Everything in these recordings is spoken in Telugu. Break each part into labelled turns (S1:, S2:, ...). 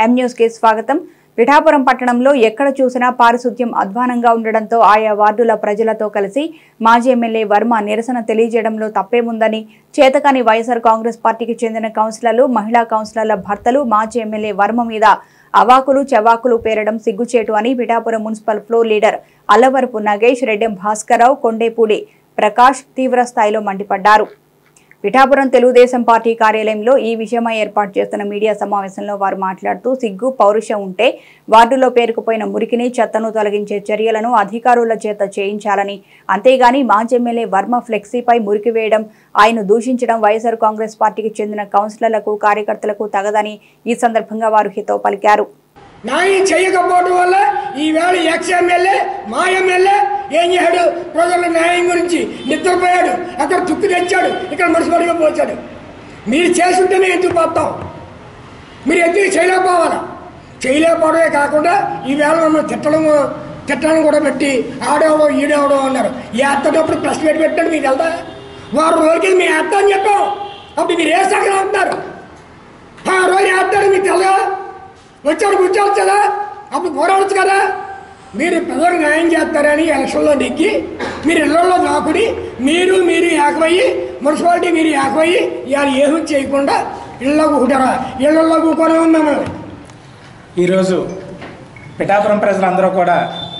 S1: ఎం న్యూస్ కి స్వాగతం పిఠాపురం పట్టణంలో ఎక్కడ చూసినా పారిశుద్ధ్యం అధ్వానంగా ఉండడంతో ఆయా వార్డుల ప్రజలతో కలిసి మాజీ ఎమ్మెల్యే వర్మ నిరసన తెలియజేయడంలో తప్పేముందని చేతకాని వైఎస్ఆర్ కాంగ్రెస్ పార్టీకి చెందిన కౌన్సిలర్లు మహిళా కౌన్సిలర్ల భర్తలు మాజీ ఎమ్మెల్యే వర్మ మీద అవాకులు చెవాకులు పేరడం సిగ్గుచేటు అని Pithapuram municipal floor leader Allavarapu Nagesh Reddem Bhaskar Rao Kondepudi Prakash తీవ్ర స్థాయిలో మండిపడ్డారు పిఠాపురం తెలుగుదేశం పార్టీ కార్యాలయంలో ఈ విషయమై ఏర్పాటు చేస్తున్న మీడియా సమావేశంలో వారు మాట్లాడుతూ సిగ్గు పౌరుషం ఉంటే వార్డులో పేరుకుపోయిన మురికిని చెత్తను తొలగించే చర్యలను అధికారుల చేత చేయించాలని అంతేగాని మాజీ ఎమ్మెల్యే వర్మ ఫ్లెక్సీపై మురికి వేయడం ఆయన దూషించడం వైఎస్ఆర్ కాంగ్రెస్ పార్టీకి చెందిన కౌన్సిలర్లకు కార్యకర్తలకు తగదని ఈ సందర్భంగా వారు హితవు పలికారు
S2: న్యాయం చేయకపోవడం వల్ల ఈవేళ ఎక్స్ ఎమ్మెల్యే మా ఎమ్మెల్యే ఏం చేశాడు ప్రజల న్యాయం గురించి నిద్రపోయాడు అక్కడ తుక్కు తెచ్చాడు ఇక్కడ మున్సిపాలిటీగా పోచాడు మీరు చేసుంటేనే ఎందుకు పోతాం మీరు ఎందుకు చేయలేకపోవాలా చేయలేకపోవడమే కాకుండా ఈవేళ మమ్మల్ని తిట్టడం తిట్టడం కూడా పెట్టి ఆడేవడం ఈడేవడం అన్నారు ఏత్తటప్పుడు ప్రెస్ మీట్ పెట్టాడు మీకు వెళ్తా వారం రోజులకి మేము వేస్తా అని చెప్పాం అప్పుడు మీరు ఏ సగం అంటున్నారు ఆ రోజు వేస్తాడు మీకు తెలగా వచ్చాడు కూర్చోవచ్చు కదా అప్పుడు పోరాడచ్చు కదా మీరు ప్రజలకు న్యాయం చేస్తారని ఎలక్షన్లో నెగ్గి మీరు ఇళ్లలో దాకుడి మీరు మీరు ఏకమయ్యి మున్సిపాలిటీ మీరు ఏకమయ్యి ఇవాళ ఏమీ చేయకుండా ఇళ్ళలో కూకుంటారా ఇళ్లలో కూకొని ఉన్నాము
S3: ఈరోజు పిఠాపురం ప్రజలందరూ కూడా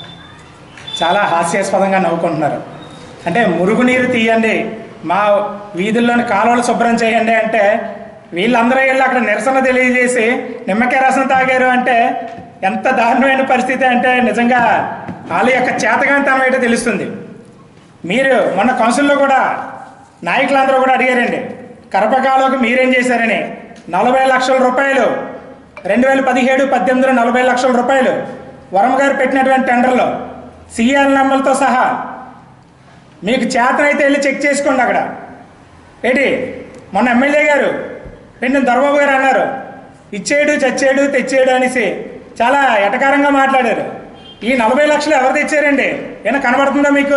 S3: చాలా హాస్యాస్పదంగా నవ్వుకుంటున్నారు అంటే మురుగునీరు తీయండి మా వీధుల్లోని కాలువలు శుభ్రం చేయండి అంటే వీళ్ళందరూ వెళ్ళి అక్కడ నిరసన తెలియజేసి నిమ్మకాయ రసం తాగారు అంటే ఎంత దారుణమైన పరిస్థితి అంటే నిజంగా వాళ్ళ యొక్క చేతగానితనం ఏంటో తెలుస్తుంది మీరు మొన్న కౌన్సిల్లో కూడా నాయకులందరూ కూడా అడిగారండి కరపకాలోకి మీరేం చేశారని నలభై లక్షల రూపాయలు రెండు వేల పదిహేడు పద్దెనిమిదిలో నలభై లక్షల రూపాయలు వరమ గారు పెట్టినటువంటి టెండర్లో సిఆర్ నెంబర్లతో సహా మీకు చేతనైతే వెళ్ళి చెక్ చేసుకోండి అక్కడ ఏంటి మొన్న ఎమ్మెల్యే గారు రెండు దొరబాబు గారు అన్నారు ఇచ్చేడు చచ్చేడు తెచ్చేడు అనేసి చాలా ఎటకారంగా మాట్లాడారు ఈ నలభై లక్షలు ఎవరు తెచ్చారండి ఏమైనా కనబడుతుందా మీకు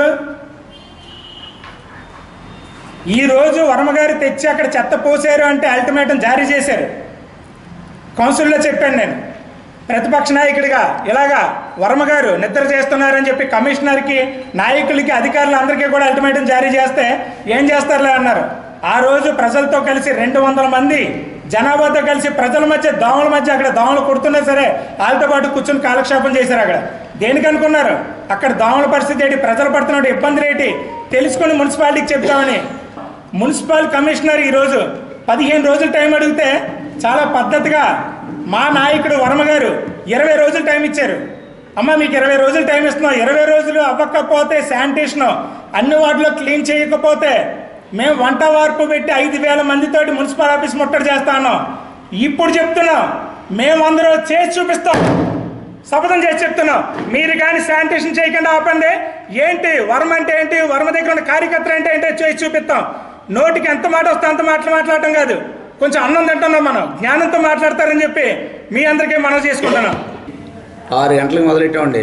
S3: ఈ రోజు వర్మ గారు తెచ్చి అక్కడ చెత్త పోసారు అంటే అల్టిమేటం జారీ చేశారు కౌన్సిల్లో చెప్పాను నేను ప్రతిపక్ష నాయకుడిగా ఇలాగా వర్మ గారు నిద్ర చేస్తున్నారని చెప్పి కమిషనర్కి నాయకులకి అధికారులందరికీ కూడా అల్టిమేటం జారీ చేస్తే ఏం చేస్తారులే అన్నారు ఆ రోజు ప్రజలతో కలిసి రెండు వందల మంది జనాభాతో కలిసి ప్రజల మధ్య దోమల మధ్య అక్కడ దోమలు కుడుతున్నా సరే వాళ్ళతో పాటు కూర్చొని కాలక్షేపం చేశారు అక్కడ దేనికి అనుకున్నారు అక్కడ దోమల పరిస్థితి ఏంటి ప్రజలు పడుతున్న ఇబ్బందులు ఏంటి తెలుసుకొని మున్సిపాలిటీకి చెప్తామని మున్సిపల్ కమిషనర్ ఈరోజు పదిహేను రోజులు టైం అడిగితే చాలా పద్ధతిగా మా నాయకుడు వర్మ గారు ఇరవై రోజులు టైం ఇచ్చారు అమ్మ మీకు ఇరవై రోజులు టైం ఇస్తున్నాం ఇరవై రోజులు అవ్వకపోతే శానిటేషన్ అన్ని వాటిలో క్లీన్ చేయకపోతే మేము వంట వార్పు పెట్టి ఐదు వేల మందితోటి మున్సిపల్ ఆఫీస్ ముట్టడి చేస్తాను ఇప్పుడు చెప్తున్నాం మేమందరూ చేసి చూపిస్తాం శపథం చేసి చెప్తున్నాం మీరు కానీ శానిటేషన్ చేయకుండా ఆపండి ఏంటి వర్మ అంటే ఏంటి వర్మ దగ్గర ఉన్న కార్యకర్తలు అంటే ఏంటో చేసి చూపిస్తాం నోటికి ఎంత మాట వస్తే అంత మాటలు మాట్లాడటం కాదు కొంచెం అన్నం తింటున్నాం మనం జ్ఞానంతో మాట్లాడతారని చెప్పి మీ అందరికీ మనం చేసుకుంటున్నాం
S4: ఆరు గంటలకు మొదలెట్టామండి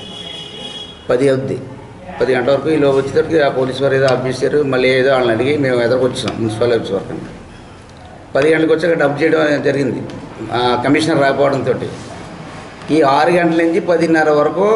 S4: పది అవుద్ది పది గంటల వరకు ఈ లోపు వచ్చేసరికి ఆ పోలీస్ వారు ఏదో ఆఫీసర్ మళ్ళీ ఏదో వాళ్ళని అడిగి మేము ఎదురుకు వచ్చాం మున్సిపల్ ఆఫీస్ వరకు పది గంటలకు వచ్చాక డబ్బు చేయడం అనేది జరిగింది ఆ కమిషనర్ రాకపోవడంతో ఈ ఆరు గంటల నుంచి పదిన్నర వరకు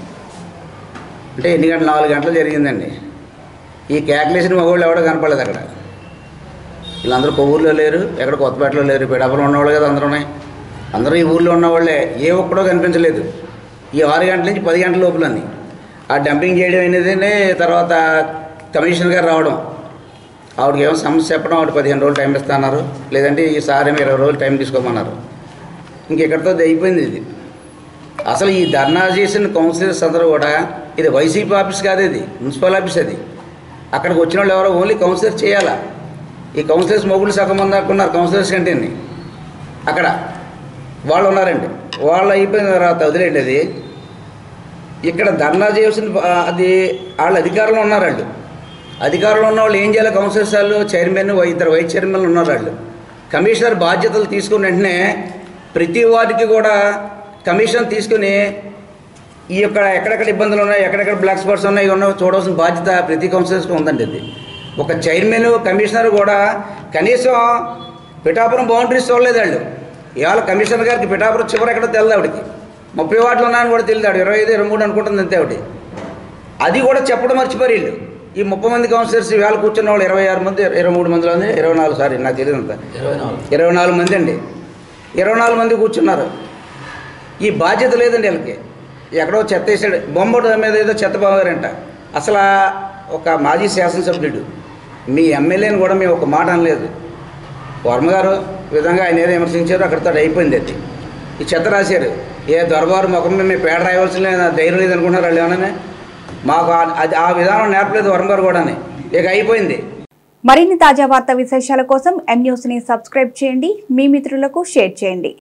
S4: అంటే ఎన్ని గంటలు నాలుగు గంటలు జరిగిందండి ఈ క్యాల్కులేషన్ మగవాళ్ళు ఎవడో కనపడలేదు అక్కడ వీళ్ళందరూ కొవ్వూరులో లేరు ఎక్కడ కొత్తపేటలో లేరు పిడాపురం ఉన్నవాళ్ళు కదా అందరూ అందరూ ఈ ఊర్లో ఉన్నవాళ్ళే ఏ ఒక్కడో కనిపించలేదు ఈ ఆరు గంటల నుంచి పది గంటల లోపలని ఆ డంపింగ్ చేయడం అనేది తర్వాత కమిషనర్ గారు రావడం ఆవిడకి ఏమో సమస్య చెప్పడం ఆవిడ పదిహేను రోజులు టైం ఇస్తున్నారు లేదంటే ఈసారి ఏమో ఇరవై రోజులు టైం తీసుకోమన్నారు ఇంకెక్కడితో ఇది అయిపోయింది ఇది అసలు ఈ ధర్నా చేసిన కౌన్సిలర్స్ అందరూ కూడా ఇది వైసీపీ ఆఫీస్ కాదు ఇది మున్సిపల్ ఆఫీస్ అది అక్కడికి వచ్చిన వాళ్ళు ఎవరో ఓన్లీ కౌన్సిలర్ చేయాలా ఈ కౌన్సిలర్స్ మొగుళ్ళు సగం మంది దాకా ఉన్నారు కౌన్సిలర్స్ కంటేని అక్కడ వాళ్ళు ఉన్నారండి వాళ్ళు అయిపోయిన తర్వాత వదిలేండి అది ఇక్కడ ధర్నా చేయాల్సిన ప- అది వాళ్ళ అధికారంలో ఉన్నారు వాళ్ళు అధికారంలో ఉన్న వాళ్ళు ఏం చేయాలి కౌన్సిలర్స్ వాళ్ళు చైర్మన్ వై- ఇద్దరు వైస్ చైర్మన్లు ఉన్నారు వాళ్ళు కమిషనర్ బాధ్యతలు తీసుకున్న వెంటనే ప్రతి వాటికి కూడా కమిషన్ తీసుకుని ఈ యొక్క ఎక్కడెక్కడ ఇబ్బందులు ఉన్నాయి ఎక్కడెక్కడ బ్లాక్ స్పాట్స్ ఉన్నాయి ఉన్నాయో చూడవలసిన బాధ్యత ప్రతి కౌన్సిలర్స్కి ఉందండి ఇది ఒక చైర్మన్ కమిషనర్ కూడా కనీసం పిఠాపురం బౌండరీస్ చూడలేదు వాళ్ళు ఇవాళ కమిషనర్ గారికి పిఠాపురం చివరి ఎక్కడో తెలియదు ఆవిడకి ముప్పై వార్డులు ఉన్నాయని కూడా తెలియదు ఆవిడ ఇరవై ఐదు ఇరవై మూడు అనుకుంటుంది అంతే ఆవిడ అది కూడా చెప్పడం మర్చిపోయారు వీళ్ళు ఈ ముప్పై మంది కౌన్సిలర్స్ ఇవాళ కూర్చున్న వాళ్ళు ఇరవై ఆరు మంది ఇరవై మూడు మందిలో ఉంది ఇరవై నాలుగు సారీ నాకు తెలియదు అంత ఇరవై నాలుగు మంది అండి ఇరవై నాలుగు మంది కూర్చున్నారు ఈ బాధ్యత లేదండి వీళ్ళకి ఎక్కడో చెత్త వేసాడు బొమ్మడు మీద ఏదో చెత్త బాగారంట అసలు ఆ ఒక మాజీ శాసనసభ్యుడు మీ ఎమ్మెల్యేని కూడా మేము ఒక మాట అనలేదు వర్మ గారు ఈ విధంగా ఆయన ఏదో విమర్శించారు అక్కడితో అయిపోయింది అది ఈ చెత్త రాశారు ఏ దొరబారు ముఖం మీద మేము పేడ రాయవలసిన ధైర్యం లేదు అనుకుంటున్నారు వాళ్ళు ఏమన్నా మాకు ఆ- అది ఆ విధానం నేర్పలేదు వర్మ గారు కూడా ఇక అయిపోయింది
S1: మరిన్ని తాజా వార్తా విశేషాల కోసం ఎం న్యూస్ ని సబ్స్క్రైబ్ చేయండి మీ మిత్రులకు షేర్ చేయండి